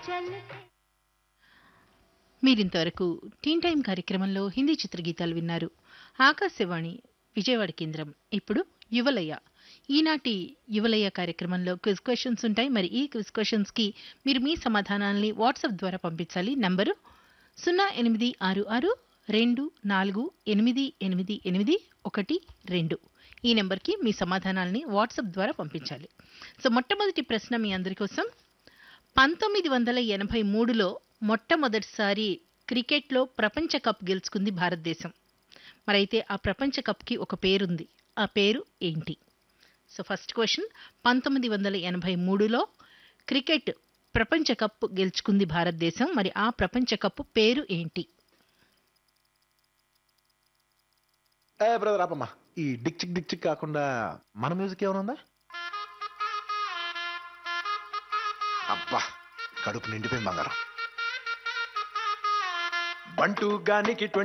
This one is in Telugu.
మీరింతవరకు టీన్ టైం కార్యక్రమంలో హిందీ చిత్రగీతాలు విన్నారు ఆకాశవాణి విజయవాడ కేంద్రం ఇప్పుడు యువలయ ఈనాటి యువలయ కార్యక్రమంలో క్విజ్ క్వశ్చన్స్ ఉంటాయి మరి ఈ క్విజ్ క్వశ్చన్స్ కి మీరు మీ సమాధానాల్ని వాట్సాప్ ద్వారా పంపించాలి నంబరు సున్నా ఎనిమిది ఆరు ఆరు రెండు నాలుగు ఎనిమిది ఎనిమిది ఎనిమిది ఒకటి రెండు ఈ నెంబర్కి మీ సమాధానాల్ని వాట్సాప్ ద్వారా పంపించాలి సో మొట్టమొదటి ప్రశ్న మీ అందరి కోసం పంతొమ్మిది వందల ఎనభై మూడులో మొట్టమొదటిసారి క్రికెట్లో ప్రపంచ కప్ గెలుచుకుంది భారతదేశం మరైతే ఆ ప్రపంచ కప్కి ఒక పేరుంది ఆ పేరు ఏంటి సో ఫస్ట్ క్వశ్చన్ పంతొమ్మిది వందల ఎనభై మూడులో క్రికెట్ ప్రపంచ కప్ గెలుచుకుంది భారతదేశం మరి ఆ ప్రపంచ కప్ పేరు ఏంటి ఏ బ్రదర్ ఆపమ్మా ఈ డిక్ చిక్ డిక్ చిక్ కాకుండా మన మ్యూజిక్ ఏమైనా ఉందా అబ్బా కడుపు నిండిపోయింది బంగారం బంటూ గానికి